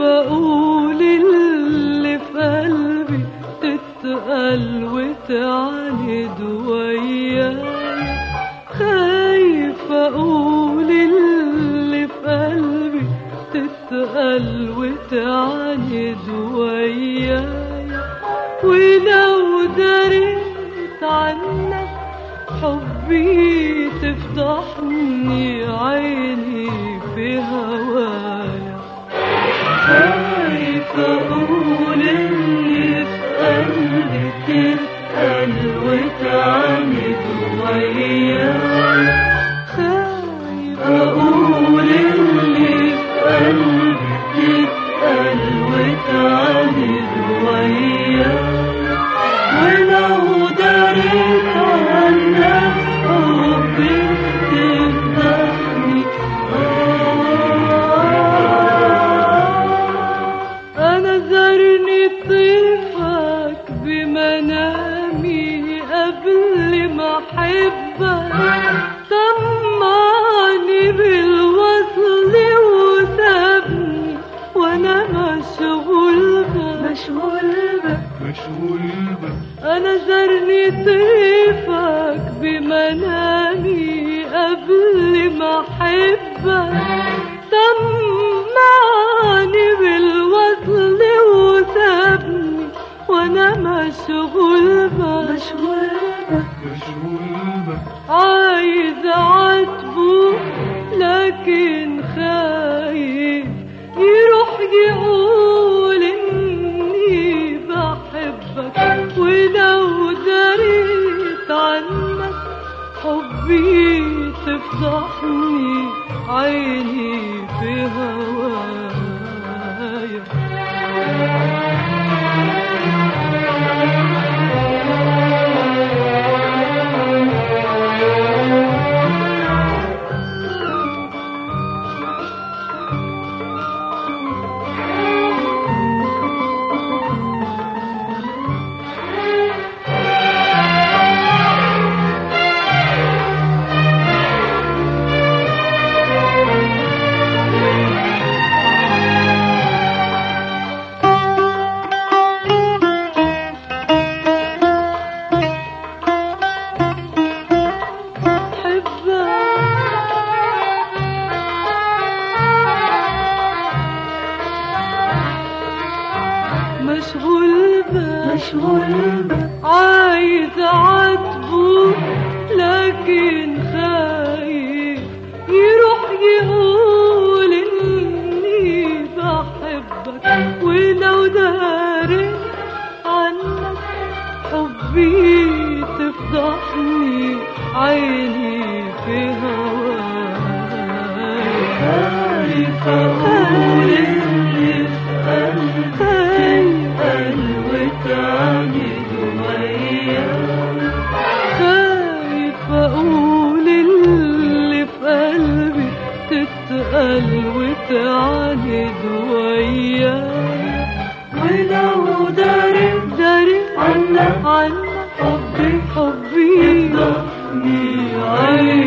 اقول اللي في قلبي تتقل وتعاند ويايا خايف اقول اللي في قلبي تتقل وتعاند ويايا ولو دريت عنك حبي تفضحني عيني في هوايا خايف اقول اني في قلبي تتقل وتعاند ويايا خايف اقول اني في قلبي تتقل وتعاند ويايا ولو دريت عنك حبي تفضحني أنا زرني طيفك بمنامي قبل ما أحبك طمعني بالوصل وسابني وأنا مشغول بك مشغول بك مشغول بك أنا زرني طيفك بمنامي قبل ما أحبك طمعني بالوصل وسابني وأنا مشغول بك مشغول بك مشغول بك عايز أعاتبه لكن خايف يروح يقول إني بحبك ولو دريت عنك حبي تفضحني عيني في هوايا مشغول بك مشغول بك عايز اعاتبه لكن خايف يروح يقول اني بحبك ولو داري عنك حبي تفضحني عيني في هواك خايف اقول اني في قلبي وتعاند وياك خايف اقول اللي في قلبي تتقل وتعاند وياك ولو داري داري عنك عنك حبي حبي تفضحني عيني